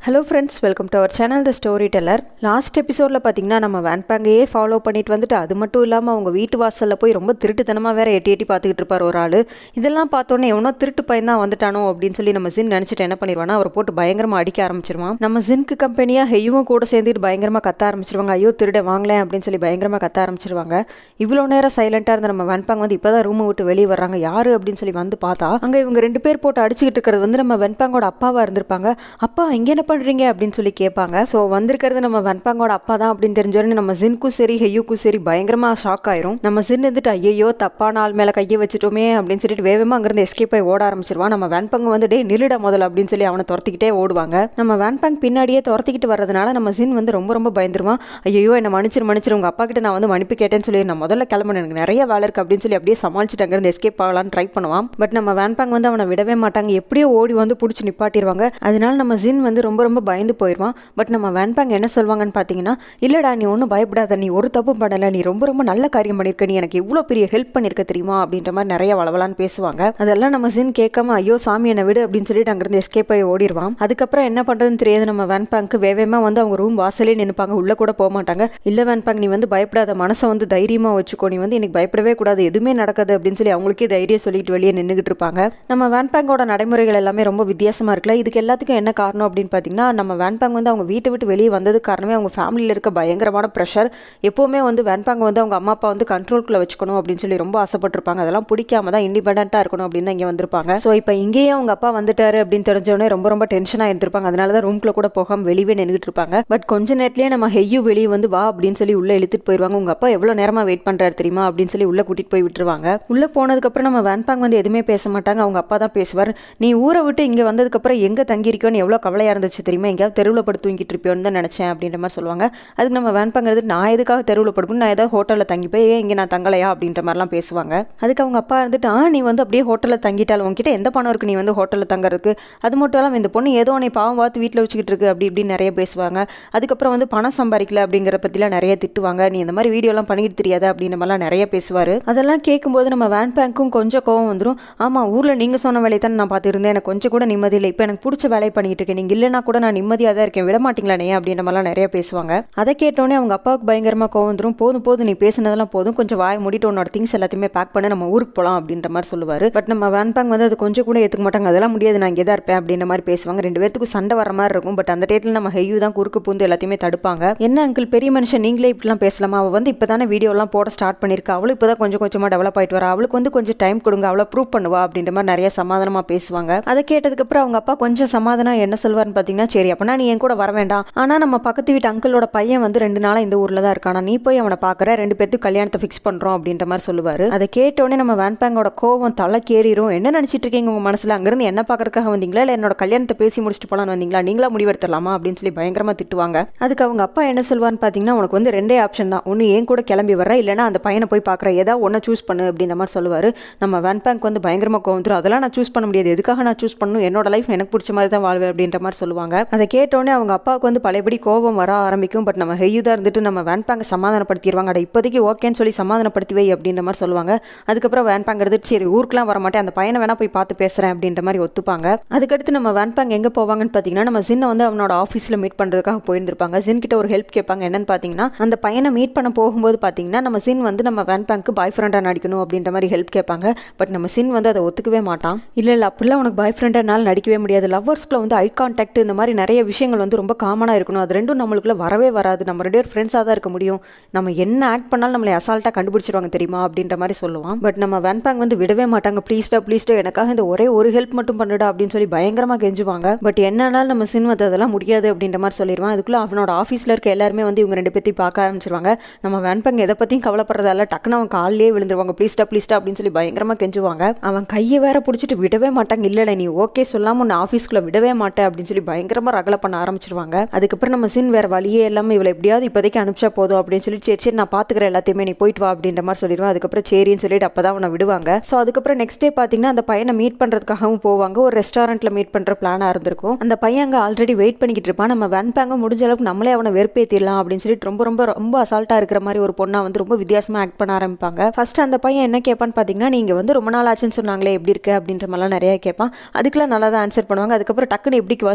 hello friends welcome to our channel the storyteller last எபிசோடில் பார்த்தீங்கன்னா நம்ம வேன்பேங்கையே follow பண்ணிட்டு வந்துட்டு அது மட்டும் இல்லாமல் அவங்க வீட்டு வாசலில் போய் ரொம்ப திருட்டுத்தனமாக வேற எட்டி எட்டி பார்த்துக்கிட்டு இருப்பார் ஒரு ஆள் இதெல்லாம் பார்த்தோன்னே எவனோ திருட்டு பையன் தான் வந்துட்டானோ அப்படின்னு சொல்லி நம்ம ஜின் நினச்சிட்டு என்ன பண்ணிடுவானா அவர் போட்டு பயங்கரமாக அடிக்க ஆரம்பிச்சிருவான் நம்ம ஜின்க்கு கம்பெனியாக ஹெய்யும் கூட சேர்ந்துட்டு பயங்கரமாக கத்த ஆரம்பிச்சிருவாங்க ஐயோ திருட வாங்கலேன் அப்படின்னு சொல்லி பயங்கரமாக கத்த ஆரம்பிச்சிருவாங்க இவ்வளோ நேரம் சைலண்ட்டாக இருந்த நம்ம வெண்பாங் வந்து இப்போ தான் ரூமை விட்டு வெளியே வர்றாங்க யாரு அப்படின்னு சொல்லி வந்து பார்த்தா அங்கே இவங்க ரெண்டு பேர் போட்டு அடிச்சுக்கிட்டு இருக்கிறது வந்து நம்ம வெண்பாங்கோட அப்பாவாக இருந்திருப்பாங்க அப்பா இங்கே என்ன பண்ணுறீங்க அப்படின்னு சொல்லி கேட்பாங்க ஸோ வந்திருக்கிறது நம்ம வெண்பாங்கோட அப்பா தான் அப்படின்னு தெரிஞ்சோடனே நம்ம ஜின்க்கும் சரி ஹெய்யுக்கும் சரி பயங்கரமாக ஷாக் ஆயிரும் நம்ம ஜின் இருந்துட்டு ஐயோ தப்பான ஆள் மேலே கையை வச்சுட்டோமே அப்படின்னு சொல்லிட்டு வேகமாக அங்கேருந்து எஸ்கேப் ஆகி ஓட ஆரம்பிச்சிருவான் நம்ம வேன்பங்க வந்து டே நில்லுட முதல்ல அப்படின்னு சொல்லி அவனை துரத்திக்கிட்டே ஓடுவாங்க நம்ம வேன்பங் பின்னாடியே துரத்திக்கிட்டு வர்றதுனால நம்ம ஜின் வந்து ரொம்ப ரொம்ப பயந்துருவான் ஐயோ என்ன மன்னிச்சிரு மன்னிச்சிரு உங்கள் அப்பா கிட்ட நான் வந்து மன்னிப்பு கேட்டேன்னு சொல்லி நான் முதல்ல கிளம்பணும் எனக்கு நிறைய வேலை இருக்குது அப்படின்னு சொல்லி அப்படியே சமாளிச்சுட்டு அங்கேருந்து எஸ்கேப் ஆகலான்னு ட்ரை பண்ணுவான் பட் நம்ம வேன்பங் வந்து அவனை விடவே மாட்டாங்க எப்படியோ ஓடி வந்து பிடிச்சி நிப்பாட்டிடுவாங்க அதனால நம்ம ஜின் வந்து ரொம்ப ரொம்ப பயந்து போயிடுவான் பட் நம்ம வேன்பங் என்ன சொல்லுவாங்கன்னு பார்த்தீங்கன்னா இல்லடா நீ ஒன்றும் பயப்படாத நீ ஒரு தப்பு பண்ணலை நீ ரொம்ப ரொம்ப நல்ல காரியம் பண்ணியிருக்க நீ எனக்கு இவ்வளோ பெரிய ஹெல்ப் பண்ணியிருக்க தெரியுமா அப்படின்ற மாதிரி நிறைய வளவலான்னு பேசுவாங்க அதெல்லாம் நம்ம ஜின் கேட்காம ஐயோ சாமி என்னை விடு அப்படின்னு சொல்லிட்டு அங்கேருந்து எஸ்கேப் ஆகி ஓடிடுவான் அதுக்கப்புறம் என்ன பண்ணுறதுன்னு தெரியாது நம்ம வேன்பேங்க்கு வேகமாக வந்து அவங்க ரூம் வாசலே நினைப்பாங்க உள்ளே கூட போக மாட்டாங்க இல்லை வேன்பேங்க் நீ வந்து பயப்படாத மனசை வந்து தைரியமாக வச்சுக்கோ நீ வந்து எனக்கு பயப்படவே கூடாது எதுவுமே நடக்காது அப்படின்னு சொல்லி அவங்களுக்கே தைரியம் சொல்லிட்டு வெளியே நின்றுகிட்டு இருப்பாங்க நம்ம வேன்பேங்கோட நடைமுறைகள் எல்லாமே ரொம்ப வித்தியாசமாக இருக்குல்ல இதுக்கு எல்லாத்துக்கும் என்ன காரணம் அப்படின்னு பார்த்தீங்கன்னா நம்ம வேன்பேங் வந்து அவங்க வீட்டை விட்டு வெளியே வந்ததுக்கு காரணமே அவங்க ஃபேமிலியில் இருக்க பயங்கரமான ப்ரெஷர் எப்போவுமே வந்து வேன்பேங் வந்து அவங்க அம்மா அப்பா வந்து கண்ட்ரோல்குள்ளே வச்சுக்கணும் அப்படின்னு சொல்லி ரொம்ப ஆசைப்பட்டிருப்பாங்க அதெல்லாம் பிடிக்காம தான் இண்டிபெண்ட்டாக இருக்கணும் அப்படின்னு தான் இங்கே வந்திருப்பாங்க ஸோ இப்போ இங்கேயே அவங்க அப்பா வந்துட்டாரு அப்படின்னு தெரிஞ்சவொடனே ரொம்ப ரொம்ப டென்ஷனாக இருந்திருப்பாங்க அதனால தான் ரூம்குள்ளே கூட போகாமல் வெளியே நின்றுட்டு இருப்பாங்க பட் கொஞ்ச நேரத்துலேயே நம்ம ஹெய்யூ வெளியே வந்து வா அப்படின்னு சொல்லி உள்ளே இழுத்துட்டு போயிடுவாங்க உங்கள் அப்பா எவ்வளோ நேரமாக வெயிட் பண்ணுறாரு தெரியுமா அப்படின்னு சொல்லி உள்ளே கூட்டிகிட்டு போய் விட்டுருவாங்க உள்ளே போனதுக்கப்புறம் நம்ம வேன்பேங் வந்து எதுவுமே பேச மாட்டாங்க அவங்க அப்பா தான் பேசுவார் நீ ஊரை விட்டு இங்கே வந்ததுக்கப்புறம் எங்கே தங்கியிருக்கோன்னு எவ்வளோ கவலையாக இருந்துச்சு தெரியுமா எங்கேயாவது தெருவில் படுத்து தூங்கிட்டு இருப்பியோன்னு தான் நினச்சேன் அப்படின்ற மாதிரி சொல்லுவாங்க அதுக்கு நம்ம வேன்பங்கிறது நான் எதுக்காக தெருவில் படுக்கணும் நான் ஏதாவது ஹோட்டலில் தங்கி போய் ஏன் இங்கே நான் தங்கலையா அப்படின்ற மாதிரிலாம் பேசுவாங்க அதுக்கு அவங்க அப்பா இருந்துட்டு ஆ நீ வந்து அப்படியே ஹோட்டலில் தங்கிட்டாலும் உங்ககிட்ட எந்த பணம் இருக்கு நீ வந்து ஹோட்டலில் தங்குறதுக்கு அது மட்டும் இல்லாமல் இந்த பொண்ணு ஏதோ உன்னை பாவம் பார்த்து வீட்டில் வச்சுக்கிட்டு இருக்கு அப்படி இப்படி நிறைய பேசுவாங்க அதுக்கப்புறம் வந்து பணம் சம்பாதிக்கல அப்படிங்கிற பற்றிலாம் நிறைய திட்டுவாங்க நீ இந்த மாதிரி வீடியோலாம் பண்ணிக்கிட்டு தெரியாத அப்படின்ற மாதிரிலாம் நிறைய பேசுவார் அதெல்லாம் கேட்கும்போது நம்ம வேன் பேங்க்கும் கொஞ்சம் கோவம் வந்துடும் ஆமாம் ஊரில் நீங்கள் சொன்ன வேலையை தான் நான் பார்த்துருந்தேன் எனக்கு கொஞ்சம் கூட நிம்மதி இல்லை இப்போ எனக்கு பிடிச்ச வேலையை பண்ணிட்டு இருக்கேன் நீங்கள் இல்லைனா கூட நான் நிம்மதியாக தான் இருக்கேன் விட மாட்டீங்களானே அப்படின்ற மாதிரிலாம் நிறைய பேசுவாங்க அதை கேட்டோன்னே அவங்க அப்பாவுக்கு பயங்கரமாக கோவம் வந்துடும் போதும் போதும் நீ பேசினதெல்லாம் போதும் கொஞ்சம் வாய் மூடிட்டு உன்னோட திங்ஸ் எல்லாத்தையுமே பேக் பண்ண நம்ம ஊருக்கு போகலாம் அப்படின்ற மாதிரி சொல்லுவார் பட் நம்ம வேன்பேங் வந்து அது கொஞ்சம் கூட ஏற்றுக்க மாட்டாங்க அதெல்லாம் முடியாது நான் இங்கே தான் இருப்பேன் அப்படின்ற மாதிரி பேசுவாங்க ரெண்டு பேத்துக்கும் சண்டை வர மாதிரி இருக்கும் பட் அந்த டேட்டில் நம்ம ஹெய்யூ தான் குறுக்கு பூந்து எல்லாத்தையுமே தடுப்பாங்க என்ன அங்கிள் பெரிய மனுஷன் நீங்களே இப்படிலாம் பேசலாமா அவள் வந்து இப்போ தானே வீடியோலாம் போட ஸ்டார்ட் பண்ணியிருக்கா அவளும் இப்போ தான் கொஞ்சம் கொஞ்சமாக டெவலப் ஆயிட்டு வரா அவளுக்கு வந்து கொஞ்சம் டைம் கொடுங்க அவளை ப்ரூவ் பண்ணுவா அப்படின்ற மாதிரி நிறைய சமாதானமாக பேசுவாங்க அதை கேட்டதுக்கப்புறம் அவங்க அப்பா கொஞ்சம் சமாதானம் என்ன சொல்வார்னு பார்த்தீங்கன்னா சரி அப்படின்னா நீ என் கூட வர வேண்டாம் ஆனால் நம்ம பக்கத்து வீட்டு அங்கிளோட பையன் வந்து ரெண்டு நாளாக இந்த ஊரில் தான் இருக்கானா நீ போய் அவனை பார்க்குற ரெண்டு பேர்த்துக்கு கல்யாணத்தை ஃபிக்ஸ் பண்ணுறோம் அப்படின்ற மாதிரி சொல்லுவார் அதை கேட்டோடனே நம்ம வேன்பேங்கோட கோவம் தலை கேறிடும் என்ன நினச்சிட்டு இருக்கீங்க உங்கள் மனசில் அங்கேருந்து என்ன பார்க்கறதுக்காக வந்தீங்களா இல்லை என்னோட கல்யாணத்தை பேசி முடிச்சுட்டு போலான்னு வந்தீங்களா நீங்களா முடிவெடுத்துடலாமா அப்படின்னு சொல்லி பயங்கரமாக திட்டுவாங்க அதுக்கு அவங்க அப்பா என்ன சொல்வார்னு பார்த்தீங்கன்னா உனக்கு வந்து ரெண்டே ஆப்ஷன் தான் ஒன்று ஏன் கூட கிளம்பி வர இல்லைனா அந்த பையனை போய் பார்க்குற ஏதாவது ஒன்றை சூஸ் பண்ணு அப்படின்ற மாதிரி சொல்லுவார் நம்ம வேன்பேங்க் வந்து பயங்கரமாக கோவம் வந்துடும் அதெல்லாம் நான் சூஸ் பண்ண முடியாது எதுக்காக நான் சூஸ் பண்ணணும் என்னோட லைஃப் எனக்கு பிடிச்ச மாதிரி தான் வாழ்வேன் அப்படின்ற மாதிரி சொல்லுவாங்க அதை கேட்டோடனே அவங்க அப்பாவுக்கு வந்து பழையபடி கோபம் வர ஆரம்பிக்கும் பட் நம்ம ஹெய்யூதாக இருந்துட்டு நம்ம வேன்பேங்கை சமாதானப்படுத்திடுவாங்க அட இப்போதைக்கு ஓகேன்னு சொல்லி சமாதானப்படுத்தி வை அப்படின்ற மாதிரி சொல்லுவாங்க அதுக்கப்புறம் வேன்பேங் எடுத்துட்டு சரி ஊருக்குலாம் வர மாட்டேன் அந்த பையனை வேணா போய் பார்த்து பேசுகிறேன் அப்படின்ற மாதிரி ஒத்துப்பாங்க அதுக்கடுத்து நம்ம வேன்பேங் எங்கே போவாங்கன்னு பார்த்தீங்கன்னா நம்ம ஜின்னை வந்து அவனோட ஆஃபீஸில் மீட் பண்ணுறதுக்காக போயிருந்திருப்பாங்க ஜின் கிட்ட ஒரு ஹெல்ப் கேட்பாங்க என்னன்னு பார்த்தீங்கன்னா அந்த பையனை மீட் பண்ண போகும்போது பார்த்தீங்கன்னா நம்ம சின் வந்து நம்ம வேன்பேங்க்கு பாய் ஃப்ரெண்டாக நடிக்கணும் அப்படின்ற மாதிரி ஹெல்ப் கேட்பாங்க பட் நம்ம சின் வந்து அதை ஒத்துக்கவே மாட்டான் இல்லை இல்லை அப்படிலாம் உனக்கு பாய் ஃப்ரெண்டானால நடிக்கவே முடியாது லவ்வர்ஸ்க்குள்ள வந்து ஐ கான்டாக்ட் இந்த மாதிரி நிறைய விஷயங்கள் வந்து ரொம்ப காமனாக இருக்கணும் அது ரெண்டும் நம்மளுக்குள்ள வரவே வராது நம்ம ரெண்டு பேர் ஃப்ரெண்ட்ஸாக தான் இருக்க முடியும் நம்ம என்ன ஆக்ட் பண்ணாலும் நம்மளை அசால்ட்டாக கண்டுபிடிச்சிருவாங்க தெரியுமா அப்படின்ற மாதிரி சொல்லுவான் பட் நம்ம வேன்பேங் வந்து விடவே மாட்டாங்க ப்ளீஸ்டா ப்ளீஸ்டா எனக்காக இந்த ஒரே ஒரு ஹெல்ப் மட்டும் பண்ணுடா அப்படின்னு சொல்லி பயங்கரமாக கெஞ்சுவாங்க பட் என்னன்னாலும் நம்ம சின் வந்து அதெல்லாம் முடியாது அப்படின்ற மாதிரி சொல்லிடுவான் அதுக்குள்ளே அவனோட ஆஃபீஸில் இருக்க எல்லாருமே வந்து இவங்க ரெண்டு பேர்த்தையும் பார்க்க ஆரம்பிச்சிருவாங்க நம்ம வேன்பேங் எதை பற்றியும் கவலைப்படுறதால டக்குன்னு அவன் காலிலே விழுந்துருவாங்க ப்ளீஸ்டா ப்ளீஸ்டா அப்படின்னு சொல்லி பயங்கரமாக கெஞ்சுவாங்க அவன் கையை வேற பிடிச்சிட்டு விடவே மாட்டாங்க இல்லை நீ ஓகே சொல்லாமல் உன்னை ஆஃபீஸ்க்குள்ளே விடவே மாட்டேன் அப்படின்னு சொல்லி பயங்கரமாக ரகலை பண்ண ஆரம்பிச்சிருவாங்க அதுக்கப்புறம் நம்ம சின் வேற வழியே இல்லாமல் இவளை எப்படியாவது இப்போதைக்கு அனுப்பிச்சா போதும் அப்படின்னு சொல்லி சரி சரி நான் பார்த்துக்கிறேன் எல்லாத்தையுமே நீ போயிட்டு வா அப்படின்ற மாதிரி சொல்லிடுவேன் அதுக்கப்புறம் சரின்னு சொல்லிட்டு அப்போ தான் அவனை விடுவாங்க ஸோ அதுக்கப்புறம் நெக்ஸ்ட் டே பார்த்தீங்கன்னா அந்த பையனை மீட் பண்ணுறதுக்காகவும் போவாங்க ஒரு ரெஸ்டாரண்ட்டில் மீட் பண்ணுற பிளானாக இருந்திருக்கும் அந்த பையன் அங்கே ஆல்ரெடி வெயிட் பண்ணிக்கிட்டு இருப்பான் நம்ம வேன்பேங்க முடிஞ்ச அளவுக்கு நம்மளே அவனை வெறுப்பேற்றிடலாம் அப்படின்னு சொல்லிட்டு ரொம்ப ரொம்ப ரொம்ப அசால்ட்டாக இருக்கிற மாதிரி ஒரு பொண்ணா வந்து ரொம்ப வித்தியாசமாக ஆக்ட் பண்ண ஆரம்பிப்பாங்க ஃபர்ஸ்ட் அந்த பையன் என்ன கேட்பான்னு பார்த்தீங்கன்னா நீங்கள் வந்து ரொம்ப நாள் ஆச்சுன்னு சொன்னாங்களே எப்படி இருக்கு அப்படின்ற மாதிரிலாம் நிறைய கேட்பான் அதுக்கெல்லாம் நல்லா தான் ஆன்சர் பண்ணுவாங்க அதுக்கப்புறம் டக்குன்னு எப்படி கொஸ்டின் கேட்பாங்க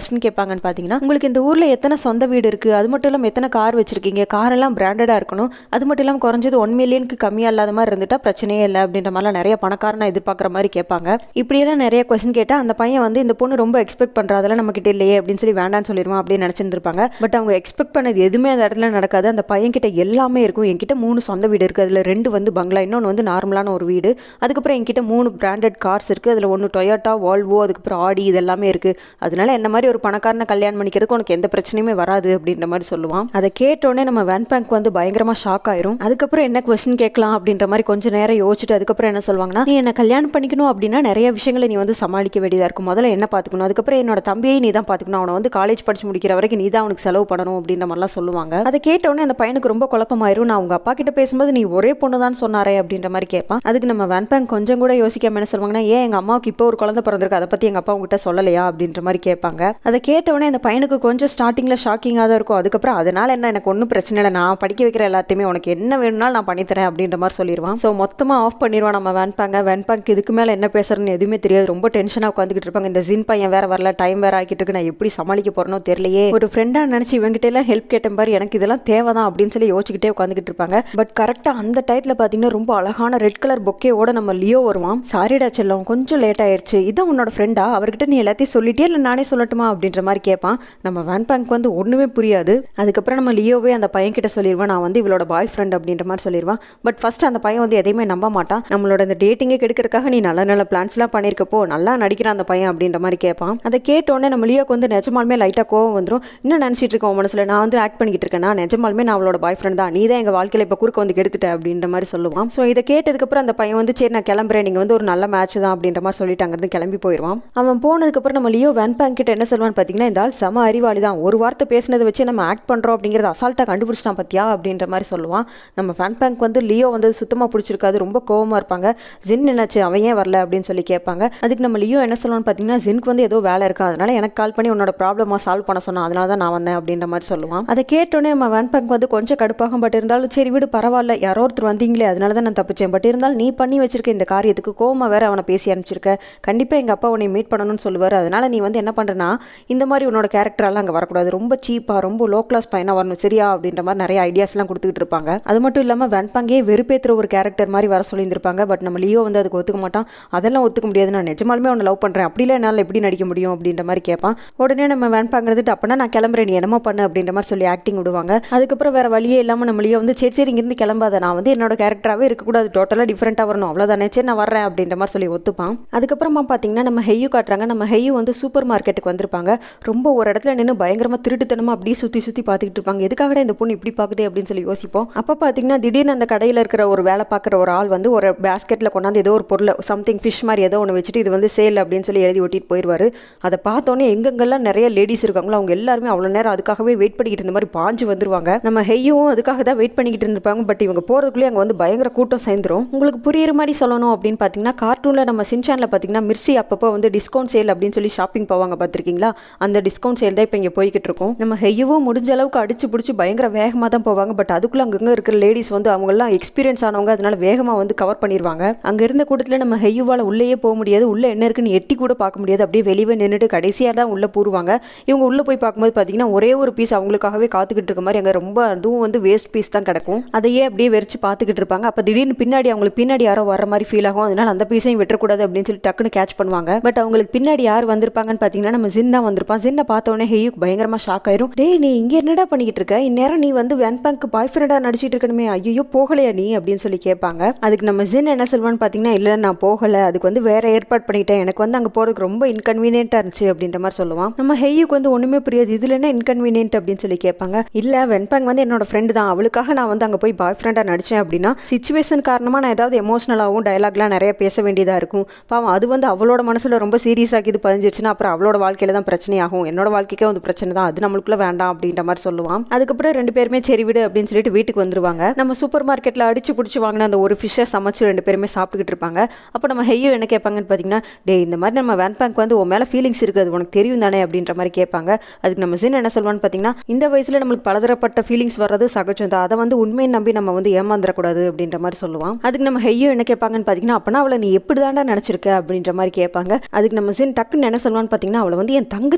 கேட்பாங்கன்னு பார்த்தீங்கன்னா உங்களுக்கு இந்த ஊரில் எத்தனை சொந்த வீடு இருக்குது அது மட்டும் இல்லாமல் எத்தனை கார் வச்சிருக்கீங்க கார் எல்லாம் பிராண்டடாக இருக்கணும் அது மட்டும் இல்லாமல் குறைஞ்சது ஒன் மில்லியனுக்கு கம்மியாக இல்லாத மாதிரி இருந்துட்டா பிரச்சனையே இல்லை அப்படின்ற மாதிரிலாம் நிறைய பணக்காரனை எதிர்பார்க்குற மாதிரி கேட்பாங்க இப்படியெல்லாம் நிறைய கொஸ்டின் கேட்டால் அந்த பையன் வந்து இந்த பொண்ணு ரொம்ப எக்ஸ்பெக்ட் பண்ணுறா அதெல்லாம் நம்ம கிட்ட இல்லையே அப்படின்னு சொல்லி வேண்டாம்னு சொல்லிடுவான் அப்படின்னு நினச்சிருந்துருப்பாங்க பட் அவங்க எக்ஸ்பெக்ட் பண்ணது எதுவுமே அந்த இடத்துல நடக்காது அந்த பையன் கிட்ட எல்லாமே இருக்கும் என்கிட்ட மூணு சொந்த வீடு இருக்குது அதில் ரெண்டு வந்து பங்களா இன்னொன்று வந்து நார்மலான ஒரு வீடு அதுக்கப்புறம் என்கிட்ட மூணு பிராண்டட் கார்ஸ் இருக்குது அதில் ஒன்று டொயோட்டா வால்வோ அதுக்கப்புறம் ஆடி இது எல்லாமே இருக்குது அதனால என்ன மாதிரி ஒரு பணக்காரனை கல்யாணம் பண்ணிக்கிறதுக்கு உனக்கு எந்த பிரச்சனையுமே வராது அப்படின்ற மாதிரி சொல்லுவான் அதை கேட்டோடனே நம்ம வேன் பேங்க் வந்து பயங்கரமாக ஷாக் ஆயிரும் அதுக்கப்புறம் என்ன கொஸ்டின் கேட்கலாம் அப்படின்ற மாதிரி கொஞ்சம் நேரம் யோசிச்சுட்டு அதுக்கப்புறம் என்ன சொல்லுவாங்கன்னா நீ என்ன கல்யாணம் பண்ணிக்கணும் அப்படின்னா நிறைய விஷயங்களை நீ வந்து சமாளிக்க வேண்டியதாக இருக்கும் முதல்ல என்ன பார்த்துக்கணும் அதுக்கப்புறம் என்னோட தம்பியை நீ தான் பார்த்துக்கணும் அவனை வந்து காலேஜ் படிச்சு முடிக்கிற வரைக்கும் நீ தான் அவனுக்கு செலவு பண்ணணும் அப்படின்ற மாதிரிலாம் சொல்லுவாங்க அதை கேட்டோடனே அந்த பையனுக்கு ரொம்ப குழப்பமாயிரும் நான் உங்க அப்பா கிட்ட பேசும்போது நீ ஒரே பொண்ணு தான் சொன்னாரே அப்படின்ற மாதிரி கேட்பான் அதுக்கு நம்ம வேன் பேங்க் கொஞ்சம் கூட யோசிக்காம என்ன சொல்லுவாங்கன்னா ஏன் எங்க அம்மாவுக்கு இப்போ ஒரு குழந்தை பிறந்திருக்கு அதை பத்தி எங்க அப்பா உங்ககிட்ட சொல்லலையா அப்படின்ற மாதிரி கேட்பாங்க அதை கேட்டவுடனே அந்த பையனுக்கு கொஞ்சம் ஸ்டார்டிங்ல ஷாக்கிங்காக தான் இருக்கும் அதுக்கப்புறம் அதனால என்ன எனக்கு ஒன்றும் பிரச்சனை இல்லை நான் படிக்க வைக்கிற எல்லாத்தையுமே உனக்கு என்ன வேணும்னாலும் நான் பண்ணித்தரேன் அப்படின்ற மாதிரி சொல்லிடுவான் ஸோ மொத்தமாக ஆஃப் பண்ணிடுவான் நம்ம வேன் பேங்க வேன் பேங்க் இதுக்கு மேலே என்ன பேசுறேன்னு எதுவுமே தெரியாது ரொம்ப டென்ஷனாக உட்காந்துக்கிட்டு இருப்பாங்க இந்த ஜின் பையன் வேற வரல டைம் வேற ஆக்கிட்டு இருக்கு நான் எப்படி சமாளிக்க போறேனோ தெரியலையே ஒரு ஃப்ரெண்டாக நினச்சி இவங்ககிட்ட எல்லாம் ஹெல்ப் கேட்டேன் பாரு எனக்கு இதெல்லாம் தேவைதான் அப்படின்னு சொல்லி யோசிச்சுக்கிட்டே உட்காந்துக்கிட்டு இருப்பாங்க பட் கரெக்டாக அந்த டயத்தில் பார்த்தீங்கன்னா ரொம்ப அழகான ரெட் கலர் பொக்கேவோட நம்ம லியோ வருவான் சாரிடா செல்லம் கொஞ்சம் லேட் ஆயிடுச்சு இதான் உன்னோட ஃப்ரெண்டா அவர்கிட்ட நீ எல்லாத்தையும் சொல்லிட்டே இல்லை நானே சொல்லட்டுமா அப்படின்ற மாதிரி கேட்பான் நம்ம வேன் பேங்க் வந்து ஒன்றுமே புரியாது அதுக்கப்புறம் நம்ம லியோவே அந்த பையன் கிட்ட சொல்லிடுவான் நான் வந்து இவளோட பாய் ஃப்ரெண்ட் அப்படின்ற மாதிரி சொல்லிடுவான் பட் ஃபர்ஸ்ட் அந்த பையன் வந்து எதையுமே நம்ப மாட்டான் நம்மளோட இந்த டேட்டிங்கே கெடுக்கிறதுக்காக நீ நல்ல நல்ல பிளான்ஸ்லாம் பண்ணியிருக்கப்போ நல்லா நடிக்கிறான் அந்த பையன் அப்படின்ற மாதிரி கேட்பான் அதை கேட்டோடனே நம்ம லியோக்கு வந்து நிஜமாலுமே லைட்டாக கோவம் வந்துடும் இன்னும் நினச்சிட்டு இருக்கோம் மனசில் நான் வந்து ஆக்ட் பண்ணிக்கிட்டு இருக்கேன் நான் நிஜமாலுமே நான் அவளோட பாய் ஃப்ரெண்ட் தான் நீ தான் எங்கள் வாழ்க்கையில் இப்போ குறுக்க வந்து கெடுத்துட்ட அப்படின்ற மாதிரி சொல்லுவான் ஸோ இதை கேட்டதுக்கப்புறம் அந்த பையன் வந்து சரி நான் கிளம்புறேன் நீங்கள் வந்து ஒரு நல்ல மேட்ச் தான் அப்படின்ற மாதிரி சொல்லிட்டு அங்கேருந்து கிளம்பி போயிடுவான் அவன் போனதுக்கப்புறம் நம்ம லியோ வேன் பேங்க் கிட்ட என்ன சொல்லுவான்னு பார்த்தீங்கன்னா இந்த ஆள் செம அறிவாளி தான் ஒரு வார்த்தை பேசினதை வச்சு நம்ம ஆக்ட் பண்ணுறோம் அப்படிங்கிறத அசால்ட்டாக கண்டுபிடிச்சிட்டான் பார்த்தியா அப்படின்ற மாதிரி சொல்லுவான் நம்ம ஃபேன் பேங்க் வந்து லியோ வந்து சுத்தமாக பிடிச்சிருக்காது ரொம்ப கோவமாக இருப்பாங்க ஜின் என்னாச்சு அவன் ஏன் வரல அப்படின்னு சொல்லி கேட்பாங்க அதுக்கு நம்ம லியோ என்ன சொல்லணும்னு பார்த்தீங்கன்னா ஜின்க்கு வந்து ஏதோ வேலை இருக்கா அதனால எனக்கு கால் பண்ணி உன்னோட ப்ராப்ளமாக சால்வ் பண்ண சொன்னான் அதனால தான் நான் வந்தேன் அப்படின்ற மாதிரி சொல்லுவான் அதை கேட்டோன்னே நம்ம வேன் பேங்க் வந்து கொஞ்சம் கடுப்பாகும் பட் இருந்தாலும் சரி விடு பரவாயில்ல யாரோ ஒருத்தர் வந்தீங்களே அதனால தான் நான் தப்பிச்சேன் பட் இருந்தாலும் நீ பண்ணி வச்சிருக்க இந்த காரியத்துக்கு கோவமா வேற அவனை பேசி அனுப்பிச்சிருக்க கண்டிப்பாக எங்கள் அப்பா உன்னை மீட் பண்ணணும்னு சொல்லுவார் அதனால நீ வந்து என்ன பண்ணுறனா இந்த மாதிரி உன்னோட கேரக்டரெல்லாம் அங்கே வரக்கூடாது ரொம்ப சீப்பாக ரொம்ப லோ கிளாஸ் பையனாக வரணும் சரியா அப்படின்ற மாதிரி நிறைய ஐடியாஸ்லாம் கொடுத்துக்கிட்டு இருப்பாங்க அது மட்டும் இல்லாமல் வெண்பாங்கே வெறுப்பேற்றுற ஒரு கேரக்டர் மாதிரி வர சொல்லியிருந்திருப்பாங்க பட் நம்ம லியோ வந்து அதுக்கு ஒத்துக்க மாட்டான் அதெல்லாம் ஒத்துக்க முடியாது நான் நிஜமாலுமே அவனை லவ் பண்ணுறேன் அப்படிலாம் என்னால் எப்படி நடிக்க முடியும் அப்படின்ற மாதிரி கேட்பான் உடனே நம்ம வேன்பாங்கிறதுட்டு அப்போனா நான் கிளம்புறேன் நீ என்னமோ பண்ணு அப்படின்ற மாதிரி சொல்லி ஆக்டிங் விடுவாங்க அதுக்கப்புறம் வேற வழியே இல்லாமல் நம்ம லியோ வந்து சரி சரி இங்கேருந்து கிளம்பாத நான் வந்து என்னோட கேரக்டராகவே இருக்கக்கூடாது டோட்டலாக டிஃப்ரெண்ட்டாக வரணும் அவ்வளோதானே சரி நான் வரேன் அப்படின்ற மாதிரி சொல்லி ஒத்துப்பான் அதுக்கப்புறமா பார்த்தீங்கன்னா நம்ம ஹெய்யு காட்டுறாங்க நம்ம ஹெய்யு வந்து சூப்பர் மார்க்கெட்டுக்கு வந்திருப்பாங்க ரொம்ப ஒரு இடத்துல நின்று பயங்கரமாக திருட்டுத்தனமாக அப்படியே சுற்றி சுற்றி பார்த்துக்கிட்டு இருப்பாங்க எதுக்காகடா இந்த பொண்ணு இப்படி பார்க்குதே அப்படின்னு சொல்லி யோசிப்போம் அப்போ பார்த்தீங்கன்னா திடீர்னு அந்த கடையில் இருக்கிற ஒரு வேலை பார்க்குற ஒரு ஆள் வந்து ஒரு பேஸ்கெட்டில் கொண்டாந்து ஏதோ ஒரு பொருளை சம்திங் ஃபிஷ் மாதிரி ஏதோ ஒன்று வச்சுட்டு இது வந்து சேல் அப்படின்னு சொல்லி எழுதி ஒட்டிட்டு போயிடுவாரு அதை பார்த்தோன்னே எங்கெங்கெல்லாம் நிறைய லேடிஸ் இருக்காங்களோ அவங்க எல்லாருமே அவ்வளோ நேரம் அதுக்காகவே வெயிட் பண்ணிக்கிட்டு இருந்த மாதிரி பாஞ்சு வந்துருவாங்க நம்ம ஹெய்யும் அதுக்காக தான் வெயிட் பண்ணிக்கிட்டு இருந்திருப்பாங்க பட் இவங்க போகிறதுக்குள்ளே அங்கே வந்து பயங்கர கூட்டம் சேர்ந்துரும் உங்களுக்கு புரியுற மாதிரி சொல்லணும் அப்படின்னு பார்த்தீங்கன்னா கார்ட்டூனில் நம்ம சின்சானில் பார்த்தீங்கன்னா மிர்சி அப்பப்போ வந்து டிஸ்கவுண்ட் சேல் அப்படின்னு சொல்லி ஷாப்பிங் போவாங்க பார்த்துருக்கீங்களா அந்த டிஸ்கவுண்ட் சேல் தான் இப்போ இங்கே போய்கிட்டு இருக்கும் நம்ம ஹெய்யவும் முடிஞ்ச அளவுக்கு அடிச்சு பிடிச்சி பயங்கர வேகமாக தான் போவாங்க பட் அதுக்குள்ளே அங்கங்கே இருக்கிற லேடிஸ் வந்து அவங்கெல்லாம் எக்ஸ்பீரியன்ஸ் ஆனவங்க அதனால வேகமாக வந்து கவர் பண்ணிடுவாங்க அங்கே இருந்த கூட்டத்தில் நம்ம ஹெய்யுவால் உள்ளேயே போக முடியாது உள்ளே என்ன இருக்குன்னு எட்டி கூட பார்க்க முடியாது அப்படியே வெளியே நின்றுட்டு கடைசியாக தான் உள்ளே பூருவாங்க இவங்க உள்ளே போய் பார்க்கும்போது பார்த்தீங்கன்னா ஒரே ஒரு பீஸ் அவங்களுக்காகவே காத்துக்கிட்டு இருக்க மாதிரி அங்கே ரொம்ப அதுவும் வந்து வேஸ்ட் பீஸ் தான் கிடக்கும் அதையே அப்படியே வெறிச்சு பார்த்துக்கிட்டு இருப்பாங்க அப்போ திடீர்னு பின்னாடி அவங்களுக்கு பின்னாடி யாரோ வர மாதிரி ஃபீல் ஆகும் அதனால அந்த பீஸையும் விட்டுறக்கூடாது அப்படின்னு சொல்லி டக்குன்னு கேட்ச் பண்ணுவாங்க பட் அவங்களுக்கு பின்னாடி யார் வந்திருப்பாங்கன்னு பார்த்தீங்கன்னா நம்ம ஜின் தான் வந்திருப்பான் ஜின்னை பார்த்தோன்னே ஹெய்யுக்கு பயங்கரமாக ஷாக் ஆயிரும் டேய் நீ இங்கே என்னடா பண்ணிக்கிட்டு இருக்க இந்நேரம் நீ வந்து வேன் பேங்க் பாய் ஃப்ரெண்டாக நடிச்சிட்டு இருக்கணுமே ஐயோ போகலையா நீ அப்படின்னு சொல்லி கேட்பாங்க அதுக்கு நம்ம ஜின் என்ன சொல்வான்னு பார்த்தீங்கன்னா இல்லை நான் போகலை அதுக்கு வந்து வேற ஏற்பாடு பண்ணிட்டேன் எனக்கு வந்து அங்கே போகிறதுக்கு ரொம்ப இன்கன்வீனியன்ட்டாக இருந்துச்சு அப்படின்ற மாதிரி சொல்லுவான் நம்ம ஹெய்யுக்கு வந்து ஒன்றுமே புரியாது இதில் என்ன இன்கன்வீனியன்ட் அப்படின்னு சொல்லி கேட்பாங்க இல்லை வெண்பாங் வந்து என்னோட ஃப்ரெண்டு தான் அவளுக்காக நான் வந்து அங்கே போய் பாய் ஃப்ரெண்டாக நடித்தேன் அப்படின்னா சுச்சுவேஷன் காரணமாக நான் ஏதாவது எமோஷனலாகவும் டயலாக்லாம் நிறைய பேச வேண்டியதாக இருக்கும் பாவம் அது வந்து அவளோட மனசில் ரொம்ப சீரியஸாக இது பதிஞ்சிருச்சுன்னா அப்புறம் அவளோட வாழ்க்கையில தான் பிரச்சனையாகும் என்னோட வாழ்க்கைக்கே வந்து பிரச்சனை தான் அது நம்மளுக்குள்ள வேண்டாம் அப்படின்ற மாதிரி சொல்லுவான் அதுக்கப்புறம் ரெண்டு பேருமே சரி விடு அப்படின்னு சொல்லிட்டு வீட்டுக்கு வந்துருவாங்க நம்ம சூப்பர் மார்க்கெட்டில் அடிச்சு பிடிச்சி வாங்கின அந்த ஒரு ஃபிஷ்ஷை சமைச்சு ரெண்டு பேருமே சாப்பிட்டுக்கிட்டு இருப்பாங்க அப்போ நம்ம ஹெய்யோ என்ன கேட்பாங்கன்னு பார்த்தீங்கன்னா டே இந்த மாதிரி நம்ம வேன் பேங்க் வந்து உன் மேலே ஃபீலிங்ஸ் இருக்குது அது உனக்கு தெரியும் தானே அப்படின்ற மாதிரி கேட்பாங்க அதுக்கு நம்ம சின்ன என்ன சொல்லுவான்னு பார்த்தீங்கன்னா இந்த வயசில் நம்மளுக்கு பலதரப்பட்ட ஃபீலிங்ஸ் வர்றது சகஜம் தான் அதை வந்து உண்மையை நம்பி நம்ம வந்து ஏமாந்துடக்கூடாது அப்படின்ற மாதிரி சொல்லுவான் அதுக்கு நம்ம ஹெய்யோ என்ன கேட்பாங்கன்னு பார்த்தீங்கன்னா அப்பனா அவளை நீ எப்படி தாண்டா நினச்சிருக்க அப்படின்ற மாதிரி கேட்பாங்க அதுக்கு நம்ம சின் டக்குன்னு என்ன சொல்லுவான்னு பார்த்தீங்கன்னா அவளை வந்து என் தங்கச்சி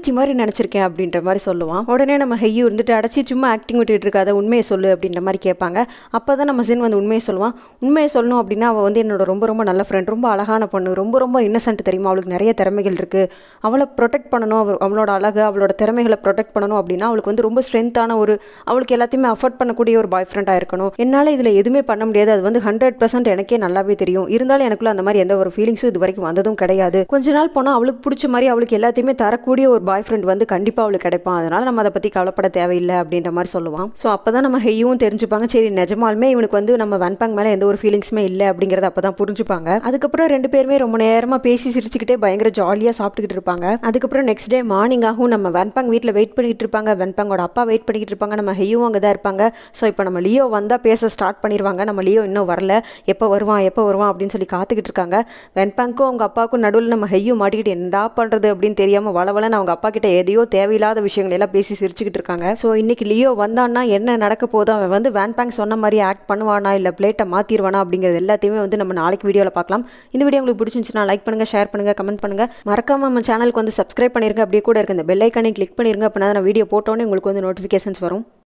தங்கச்சி மாதிரி நினச்சிருக்கேன் அப்படின்ற மாதிரி சொல்லுவான் உடனே நம்ம ஹெய்யூ இருந்துட்டு அடைச்சி சும்மா ஆக்டிங் விட்டுட்டு இருக்காத உண்மையை சொல்லு அப்படின்ற மாதிரி கேட்பாங்க அப்போ தான் நம்ம சின் வந்து உண்மையை சொல்லுவான் உண்மையை சொல்லணும் அப்படின்னா அவள் வந்து என்னோட ரொம்ப ரொம்ப நல்ல ஃப்ரெண்ட் ரொம்ப அழகான பொண்ணு ரொம்ப ரொம்ப இன்னசென்ட் தெரியுமா அவளுக்கு நிறைய திறமைகள் இருக்குது அவளை ப்ரொடெக்ட் பண்ணணும் அவ- அவளோட அழகு அவளோட திறமைகளை ப்ரொடெக்ட் பண்ணணும் அப்படின்னா அவளுக்கு வந்து ரொம்ப ஸ்ட்ரென்த்தான ஒரு அவளுக்கு எல்லாத்தையுமே அஃபோர்ட் பண்ணக்கூடிய ஒரு பாய் ஃப்ரெண்டாக இருக்கணும் என்னால் இதில் எதுவுமே பண்ண முடியாது அது வந்து ஹண்ட்ரட் பர்சன்ட் எனக்கே நல்லாவே தெரியும் இருந்தாலும் எனக்குள்ள அந்த மாதிரி எந்த ஒரு ஃபீலிங்ஸும் இது வரைக்கும் வந்ததும் கிடையாது கொஞ்ச நாள் போனால் அவளுக்கு பிடிச்ச மாதிரி அவளுக்கு எல்லாத்தையுமே தரக்கூடிய ஒரு பாய் ஃப்ரெண்ட் வந்து கண்டிப்பாக அவளுக்கு கிடைப்பான் அதனால நம்ம அதை பற்றி கவலைப்பட தேவையில்லை அப்படின்ற மாதிரி சொல்லுவான் ஸோ அப்போ தான் நம்ம ஹெய்யும் தெரிஞ்சுப்பாங்க சரி நிஜமாலுமே இவனுக்கு வந்து நம்ம வெண்பாங் மேலே எந்த ஒரு ஃபீலிங்ஸுமே இல்லை அப்படிங்கிறத அப்போ தான் புரிஞ்சுப்பாங்க அதுக்கப்புறம் ரெண்டு பேருமே ரொம்ப நேரமாக பேசி சிரிச்சுக்கிட்டே பயங்கர ஜாலியாக சாப்பிட்டுக்கிட்டு இருப்பாங்க அதுக்கப்புறம் நெக்ஸ்ட் டே மார்னிங் ஆகும் நம்ம வெண்பாங் வீட்டில் வெயிட் பண்ணிக்கிட்டு இருப்பாங்க வெண்பாங்கோட அப்பா வெயிட் பண்ணிக்கிட்டு இருப்பாங்க நம்ம ஹெய்யும் அங்கே தான் இருப்பாங்க ஸோ இப்போ நம்ம லியோ வந்தால் பேச ஸ்டார்ட் பண்ணிடுவாங்க நம்ம லியோ இன்னும் வரல எப்போ வருவான் எப்போ வருவான் அப்படின்னு சொல்லி காத்துக்கிட்டு இருக்காங்க வெண்பாங்க்கும் அவங்க அப்பாவுக்கும் நடுவில் நம்ம ஹெய்யும் மாட்டிக்கிட்டு என்னடா பண்ணுறது அப்படின்னு தெரியாமல் வளவலன்னு அவங்க அப்பா கிட்ட எதையோ தேவையில்லாத விஷயங்கள் எல்லாம் பேசி சிரிச்சுக்கிட்டு இருக்காங்க ஸோ இன்னைக்கு லியோ வந்தான்னா என்ன நடக்க போகுது அவன் வந்து வேன்பேங் சொன்ன மாதிரி ஆக்ட் பண்ணுவானா இல்லை பிளேட்டை மாற்றிடுவானா அப்படிங்கிறது எல்லாத்தையுமே வந்து நம்ம நாளைக்கு வீடியோவில் பார்க்கலாம் இந்த வீடியோ உங்களுக்கு பிடிச்சிருந்துச்சுன்னா லைக் பண்ணுங்கள் ஷேர் பண்ணுங்கள் கமெண்ட் பண்ணுங்கள் மறக்காம நம்ம சேனலுக்கு வந்து சப்ஸ்கிரைப் பண்ணிருங்க அப்படியே கூட இருக்க இந்த பெல் ஐக்கானே கிளிக் பண்ணிருங்க அப்படின்னா நான் வீடியோ போட்டோன்னே உங்களுக்கு வந்து நோட்டிஃபிகேஷன்ஸ் வரும்